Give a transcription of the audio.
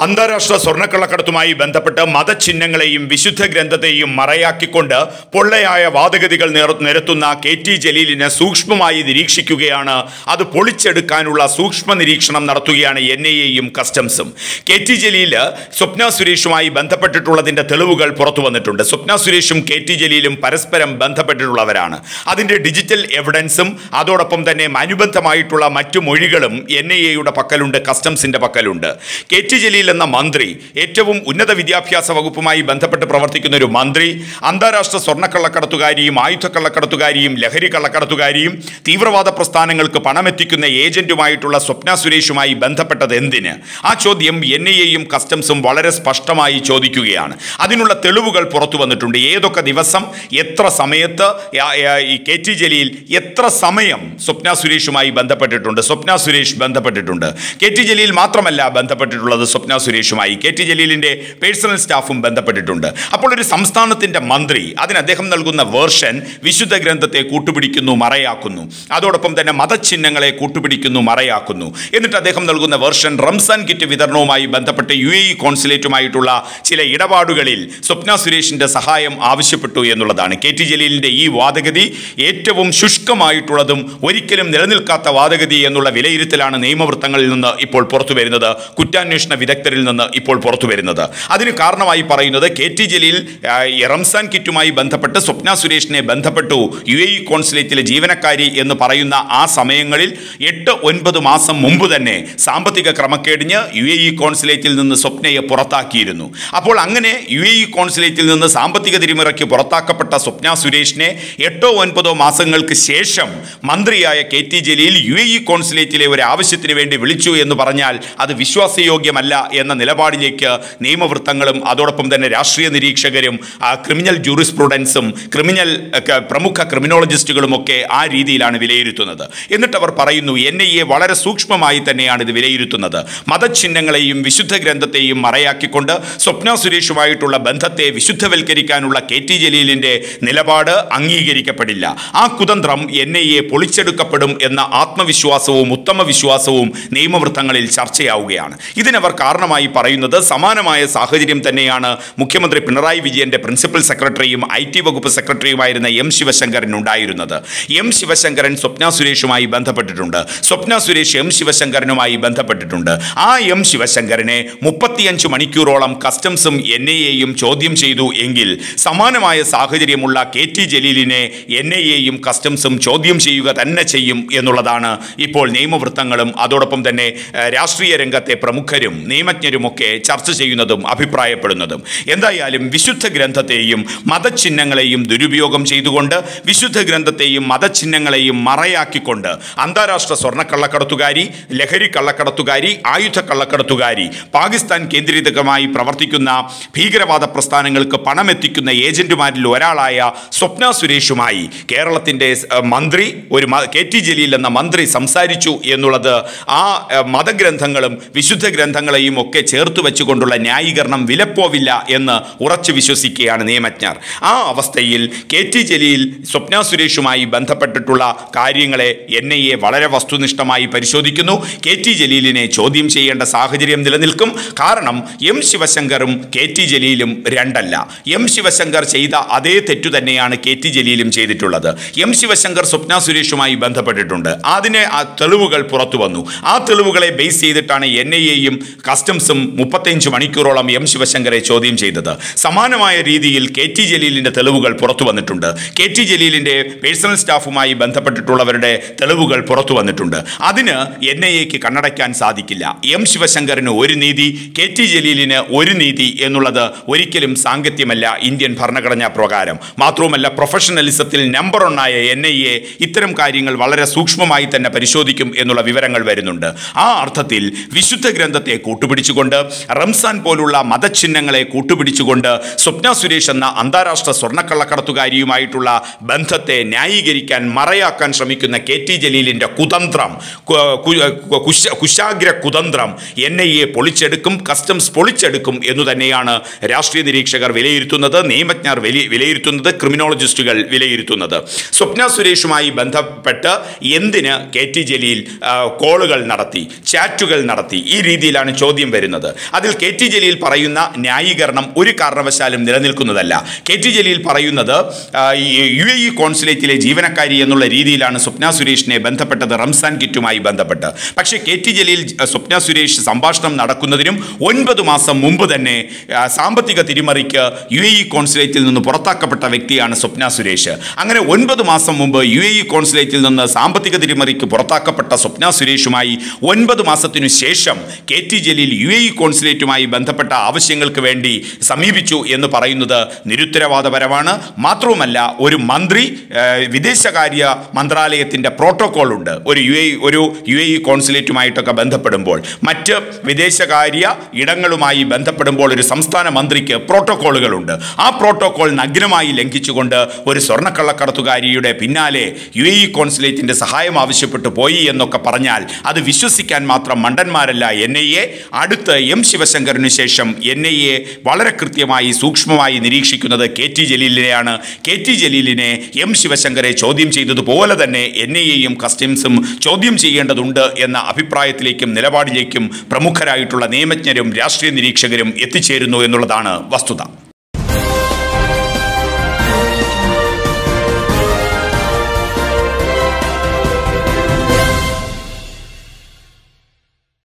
അന്താരാഷ്ട്ര സ്വർണ്ണക്കള്ളക്കടത്തുമായി ബന്ധപ്പെട്ട് മതചിഹ്നങ്ങളെയും വിശുദ്ധ ഗ്രന്ഥത്തെയും മറയാക്കിക്കൊണ്ട് പൊള്ളയായ വാദഗതികൾ നേർ- നിരത്തുന്ന കെ ടി ജലീലിനെ സൂക്ഷ്മമായി നിരീക്ഷിക്കുകയാണ് അത് പൊളിച്ചെടുക്കാനുള്ള സൂക്ഷ്മ നിരീക്ഷണം നടത്തുകയാണ് എൻ ഐ എയും കസ്റ്റംസും കെ ടി ജലീല് സ്വപ്ന സുരേഷുമായി ബന്ധപ്പെട്ടിട്ടുള്ളതിന്റെ തെളിവുകൾ പുറത്തു വന്നിട്ടുണ്ട് സ്വപ്ന സുരേഷും കെ ടി ജലീലും പരസ്പരം ബന്ധപ്പെട്ടിട്ടുള്ളവരാണ് അതിന്റെ ഡിജിറ്റൽ എവിഡൻസും അതോടൊപ്പം തന്നെ അനുബന്ധമായിട്ടുള്ള മറ്റു മൊഴികളും എൻ ഐ എയുടെ പക്കലുണ്ട് കസ്റ്റംസിന്റെ പക്കലുണ്ട് കെ ടി ജലീൽ എന്ന മന്ത്രി ഏറ്റവും ഉന്നത വിദ്യാഭ്യാസ വകുപ്പുമായി ബന്ധപ്പെട്ട് പ്രവർത്തിക്കുന്ന ഒരു മന്ത്രി അന്താരാഷ്ട്ര സ്വർണ്ണക്കള്ളക്കടത്തുകാരിയും ആയുധക്കള്ളക്കടത്തുകാരിയും ലഹരി കള്ളക്കടത്തുകാരിയും തീവ്രവാദ പ്രസ്ഥാനങ്ങൾക്ക് പണമെത്തിക്കുന്ന ഏജന്റുമായിട്ടുള്ള സ്വപ്ന സുരേഷുമായി ബന്ധപ്പെട്ടത് എന്തിന് ആ ചോദ്യം എൻ ഐ എയും കസ്റ്റംസും വളരെ സ്പഷ്ടമായി ചോദിക്കുകയാണ് അതിനുള്ള തെളിവുകൾ പുറത്തു വന്നിട്ടുണ്ട് ഏതൊക്കെ ദിവസം എത്ര സമയത്ത് യാ- യാ- ഈ കെ ടി ജലീൽ എത്ര സമയം സ്വപ്ന സുരേഷുമായി ബന്ധപ്പെട്ടിട്ടുണ്ട് സ്വപ്ന സുരേഷ് ബന്ധപ്പെട്ടിട്ടുണ്ട് കെ ടി ജലീൽ മാത്രമല്ല ബന്ധപ്പെട്ടിട്ടുള്ളത് സ്വപ്ന സുരേഷുമായി കെ ടി ജലീലിന്റെ പേഴ്സണൽ സ്റ്റാഫും ബന്ധപ്പെട്ടിട്ടുണ്ട് അപ്പോൾ ഒരു സംസ്ഥാനത്തിന്റെ മന്ത്രി അതിന് അദ്ദേഹം നൽകുന്ന വേർഷൻ വിശുദ്ധ ഗ്രന്ഥത്തെ കൂട്ടുപിടിക്കുന്നു മറയാക്കുന്നു അതോടൊപ്പം തന്നെ മതചിഹ്നങ്ങളെ കൂട്ടുപിടിക്കുന്നു മറയാക്കുന്നു എന്നിട്ട് അദ്ദേഹം നൽകുന്ന വേർഷൻ റംസാൻ കിറ്റ് വിതരണവുമായി ബന്ധപ്പെട്ട് യു എ ഇ കോൺസുലേറ്റുമായിട്ടുള്ള ചില ഇടപാടുകളിൽ സ്വപ്ന സുരേഷിന്റെ സഹായം ആവശ്യപ്പെട്ടു എന്നുള്ളതാണ് കെ ടി ജലീലിന്റെ ഈ വാദഗതി ഏറ്റവും ശുഷ്കമായിട്ടുള്ളതും ഒരിക്കലും നിലനിൽക്കാത്ത വാദഗതി എന്നുള്ള വിലയിരുത്തലാണ് നിയമവൃത്തങ്ങളിൽ നിന്ന് ഇപ്പോൾ പുറത്തു വരുന്നത് കുറ്റാന്വേഷണ വിദഗ്ധരിൽ നിന്ന് ഇപ്പോൾ പുറത്തു വരുന്നത് അതിന് കാരണമായി പറയുന്നത് കെ ടി ജലീൽ ആ, ഈ റംസാൻ കിറ്റുമായി ബന്ധപ്പെട്ട് സ്വപ്ന സുരേഷിനെ ബന്ധപ്പെട്ടു യു എ ഇ കോൺസുലേറ്റിലെ ജീവനക്കാരി എന്ന് പറയുന്ന ആ സമയങ്ങളിൽ എട്ട് ഒൻപത് മാസം മുമ്പ് തന്നെ സാമ്പത്തിക ക്രമക്കേടിന് യു എ ഇ കോൺസുലേറ്റിൽ നിന്ന് സ്വപ്നയെ പുറത്താക്കിയിരുന്നു അപ്പോൾ അങ്ങനെ യു എ ഇ കോൺസുലേറ്റിൽ നിന്ന് സാമ്പത്തിക തിരിമിറക്കി പുറത്താക്കപ്പെട്ട സ്വപ്ന സുരേഷിനെ എട്ടോ ഒൻപതോ മാസങ്ങൾക്ക് ശേഷം മന്ത്രിയായ K T Jaleel U A E കോൺസുലേറ്റിലെ ഒരു ആവശ്യത്തിന് വേണ്ടി വിളിച്ചു എന്ന് പറഞ്ഞാൽ അത് വിശ്വാസയോഗ്യമല്ല എന്ന നിലപാടിലേക്ക് നിയമവൃത്തങ്ങളും അതോടൊപ്പം തന്നെ രാഷ്ട്രീയ നിരീക്ഷകരും ആ, ക്രിമിനൽ ജൂറിസ്പ്രുഡൻസും ക്രിമിനൽ ഒക്കെ പ്രമുഖ ക്രിമിനോളജിസ്റ്റുകളും ഒക്കെ ആ രീതിയിലാണ് വിലയിരുത്തുന്നത് എന്നിട്ട് അവർ പറയുന്നു എൻ ഐ എ വളരെ സൂക്ഷ്മമായി തന്നെയാണ് ഇത് വിലയിരുത്തുന്നത് മതചിഹ്നങ്ങളെയും വിശുദ്ധ ഗ്രന്ഥത്തെയും മറയാക്കിക്കൊണ്ട് സ്വപ്ന സുരേഷുമായിട്ടുള്ള ബന്ധത്തെ വിശുദ്ധവൽക്കരിക്കാനുള്ള കെ ടി ജലീലിന്റെ നിലപാട് അംഗീകരിക്കപ്പെടില്ല ആ കുതന്ത്രം എൻ ഐ എ പൊളിച്ചെടുക്കപ്പെടും എന്ന ആത്മവിശ്വാസവും ഉത്തമ വിശ്വാസവും നിയമവൃത്തങ്ങളിൽ ചർച്ചയാവുകയാണ് ഇതിനവർ കാരണമായി പറയുന്നത് സമാനമായ സാഹചര്യം തന്നെയാണ് മുഖ്യമന്ത്രി പിണറായി വിജയന്റെ പ്രിൻസിപ്പൽ സെക്രട്ടറിയും ഐ ടി വകുപ്പ് സെക്രട്ടറിയുമായിരുന്ന എം ശിവശങ്കരൻ ഉണ്ടായിരുന്നത് എം ശിവശങ്കരൻ സ്വപ്ന സുരേഷുമായി ബന്ധപ്പെട്ടിട്ടുണ്ട് സ്വപ്ന സുരേഷ് എം ശിവശങ്കരനുമായി ബന്ധപ്പെട്ടിട്ടുണ്ട് ആ എം ശിവശങ്കരനെ മുപ്പത്തിയഞ്ച് മണിക്കൂറോളം കസ്റ്റംസും എൻ ഐ എയും ചോദ്യം ചെയ്തു എങ്കിൽ സമാനമായ സാഹചര്യമുള്ള കെ ടി ജലീലിനെ എൻ ഐ എയും കസ്റ്റംസും ചോദ്യം ചെയ്യുക തന്നെ ചെയ്യും എന്നുള്ളതാണ് ഇപ്പോൾ നിയമവൃത്തങ്ങളും അതോടൊപ്പം തന്നെ ഏഹ്, രാഷ്ട്രീയ രംഗത്തെ പ്രമുഖരും നിയമജ്ഞരുമൊക്കെ ചർച്ച ചെയ്യുന്നതും അഭിപ്രായപ്പെടുന്നതും എന്തായാലും വിശുദ്ധ ഗ്രന്ഥത്തെയും മതചിഹ്നങ്ങളെയും ദുരുപയോഗം ചെയ്തുകൊണ്ട് വിശുദ്ധ ഗ്രന്ഥത്തെയും മതചിഹ്നങ്ങളെയും മറയാക്കിക്കൊണ്ട് അന്താരാഷ്ട്ര സ്വർണ്ണക്കള്ളക്കടത്തുകാരി ലഹരി കള്ളക്കടത്തുകാരി ആയുധ കള്ളക്കടത്തുകാരി പാകിസ്ഥാൻ കേന്ദ്രീകൃതമായി പ്രവർത്തിക്കുന്ന ഭീകരവാദ പ്രസ്ഥാനങ്ങൾക്ക് പണമെത്തിക്കുന്ന ഏജന്റുമാരിൽ ഒരാളായ സ്വപ്ന സുരേഷുമായി കേരളത്തിൻ്റെ ഏഹ്, മന്ത്രി ഒരു മ- കെ ടി ജലീൽ എന്ന മന്ത്രി സംസാരിച്ചു എന്നുള്ളത് ആ ഏഹ്, മതഗ്രന്ഥങ്ങളും വിശുദ്ധ ഗ്രന്ഥങ്ങളെയും ഒക്കെ ചേർത്ത് വെച്ചുകൊണ്ടുള്ള ന്യായീകരണം വിലപ്പോവില്ല എന്ന് ഉറച്ചു വിശ്വസിക്കുകയാണ് നിയമജ്ഞർ ആ അവസ്ഥയിൽ കെ ടി ജലീൽ സ്വപ്ന സുരേഷുമായി ബന്ധപ്പെട്ടിട്ടുള്ള കാര്യങ്ങളെ എൻ ഐ എ വളരെ വസ്തുനിഷ്ഠമായി പരിശോധിക്കുന്നു കെ ടി ജലീലിനെ ചോദ്യം ചെയ്യേണ്ട സാഹചര്യം നിലനിൽക്കും കാരണം എം ശിവശങ്കറും കെ ടി ജലീലും രണ്ടല്ല എം ശിവശങ്കർ ചെയ്ത അതേ തെറ്റു തന്നെയാണ് കെ ടി ജലീലും ചെയ്തിട്ടുള്ളത് എം ശിവശങ്കർ സ്വപ്ന സുരേഷുമായി ബന്ധപ്പെട്ടിട്ടുണ്ട് അതിന് ആ തെളിവുകൾ പുറത്തു വന്നു ആ തെളിവുകളെ ബേസ് ചെയ്തിട്ടാണ് എൻ ഐ എയും കസ്റ്റംസും മുപ്പത്തഞ്ച് മണിക്കൂറോളം എം ശിവശങ്കറെ ചോദ്യം ചെയ്തത് സമാനമായ രീതിയിൽ കെ ടി ജലീലിന്റെ തെളിവുകൾ പുറത്തു വന്നിട്ടുണ്ട് കെ ടി ജലീലിന്റെ പേഴ്സണൽ സ്റ്റാഫുമായി ബന്ധപ്പെട്ടിട്ടുള്ളവരുടെ തെളിവുകൾ പുറത്തു വന്നിട്ടുണ്ട് അതിന് എൻ ഐ എക്ക് കണ്ണടയ്ക്കാൻ സാധിക്കില്ല എം ശിവശങ്കറിന് ഒരു നീതി കെ ടി ജലീലിന് ഒരു നീതി എന്നുള്ളത് ഒരിക്കലും സാങ്കത്യമല്ല ഇന്ത്യൻ ഭരണഘടനാ പ്രകാരം മാത്രവുമല്ല പ്രൊഫഷണലിസത്തിൽ നമ്പർ ഒന്നായ എൻ ഐ എ ഇത്തരം കാര്യങ്ങൾ വളരെ സൂക്ഷ്മമായി തന്നെ പരിശോധിക്കും എന്നുള്ള വിവരങ്ങൾ വരുന്നുണ്ട് ആ അർത്ഥത്തിൽ വിശുദ്ധ ഗ്രന്ഥത്തെ കൂട്ടുപിടിച്ചുകൊണ്ട് റംസാൻ പോലുള്ള മതചിഹ്നങ്ങളെ കൂട്ടുപിടിച്ചുകൊണ്ട് സ്വപ്ന സുരേഷ് എന്ന അന്താരാഷ്ട്ര സ്വർണ്ണക്കള്ളക്കടത്തുകാരിയുമായിട്ടുള്ള ബന്ധത്തെ ന്യായീകരിക്കാൻ മറയാക്കാൻ ശ്രമിക്കുന്ന കെ ടി ജലീലിന്റെ കുതന്ത്രം കു- കു- കുശ- കുശാഗ്ര കുതന്ത്രം എൻ ഐ എ പൊളിച്ചെടുക്കും കസ്റ്റംസ് പൊളിച്ചെടുക്കും എന്നു തന്നെയാണ് രാഷ്ട്രീയ നിരീക്ഷകർ വിലയിരുത്തുന്നത് നിയമജ്ഞർ വിലയി- വിലയിരുത്തുന്നത് ക്രിമിനോളജിസ്റ്റുകൾ വിലയിരുത്തുന്നത് സ്വപ്ന സുരേഷുമായി ബന്ധപ്പെട്ട് എന്തിന് കെ ടി ജലീൽ ആ, കോളുകൾ നടത്തി ചാറ്റുകൾ നടത്തി ഈ രീതിയിലാണ് ചോദ്യം വരുന്നത് അതിൽ കെ ടി ജലീൽ പറയുന്ന ന്യായീകരണം ഒരു കാരണവശാലും നിലനിൽക്കുന്നതല്ല കെ ടി ജലീൽ പറയുന്നത് ആ, ഈ യു എ ഇ കോൺസുലേറ്റിലെ ജീവനക്കാരി എന്നുള്ള രീതിയിലാണ് സ്വപ്ന സുരേഷിനെ ബന്ധപ്പെട്ടത് റംസാൻ കിറ്റുമായി ബന്ധപ്പെട്ട് പക്ഷേ കെ ടി ജലീൽ ആ, സ്വപ്ന സുരേഷ് സംഭാഷണം നടക്കുന്നതിനും ഒൻപത് മാസം മുമ്പ് തന്നെ ആ, സാമ്പത്തിക തിരിമറിക്ക് യു എ ഇ കോൺസുലേറ്റിൽ നിന്ന് പുറത്താക്കപ്പെട്ട വ്യക്തിയാണ് സ്വപ്ന സുരേഷ് അങ്ങനെ ഒൻപത് മാസം മുമ്പ് യു എ ഇ കോൺസുലേറ്റിൽ നിന്ന് സാമ്പത്തിക തിരിമറിക്ക് പുറത്താക്കപ്പെട്ട സ്വപ്ന സുരേഷുമായി ഒൻപത് മാസത്തിനു ശേഷം K T Jaleel U A E കോൺസുലേറ്റുമായി ബന്ധപ്പെട്ട ആവശ്യങ്ങൾക്ക് വേണ്ടി സമീപിച്ചു എന്ന് പറയുന്നത് നിരുത്തരവാദപരമാണ് മാത്രവുമല്ല ഒരു മന്ത്രി ഏഹ്, വിദേശകാര്യ മന്ത്രാലയത്തിൻ്റെ പ്രോട്ടോകോൾ ഉണ്ട് ഒരു യു എ ഒരു യു എ ഇ കോൺസുലേറ്റുമായിട്ടൊക്കെ ബന്ധപ്പെടുമ്പോൾ മറ്റ് വിദേശകാര്യ ഇടങ്ങളുമായി ബന്ധപ്പെടുമ്പോൾ ഒരു സംസ്ഥാന മന്ത്രിക്ക് പ്രോട്ടോകോളുകളുണ്ട് ആ പ്രോട്ടോകോൾ നഗ്നമായി ലംഘിച്ചുകൊണ്ട് ഒരു സ്വർണ്ണക്കള്ളക്കടത്തുകാരിയുടെ പിന്നാലെ യു എ ഇ കോൺസുലേറ്റിൻ്റെ സഹായം ആവശ്യപ്പെട്ടു പോയി എന്നൊക്കെ പറഞ്ഞാൽ അത് വിശ്വസിക്കാൻ മാത്രം മണ്ടന്മാരല്ല എൻ ഐ എ അടുത്ത് എം ശിവശങ്കറിന് ശേഷം എൻ ഐ എ വളരെ കൃത്യമായി സൂക്ഷ്മമായി നിരീക്ഷിക്കുന്നത് കെ ടി ജലീലിനെയാണ് കെ ടി ജലീലിനെ എം ശിവശങ്കറെ ചോദ്യം ചെയ്തതുപോലെ തന്നെ എൻ ഐ എയും കസ്റ്റംസും ചോദ്യം ചെയ്യേണ്ടതുണ്ട് എന്ന അഭിപ്രായത്തിലേക്കും നിലപാടിലേക്കും പ്രമുഖരായിട്ടുള്ള നിയമജ്ഞരും രാഷ്ട്രീയ നിരീക്ഷകരും എത്തിച്ചേരുന്നു എന്നുള്ളതാണ് വസ്തുത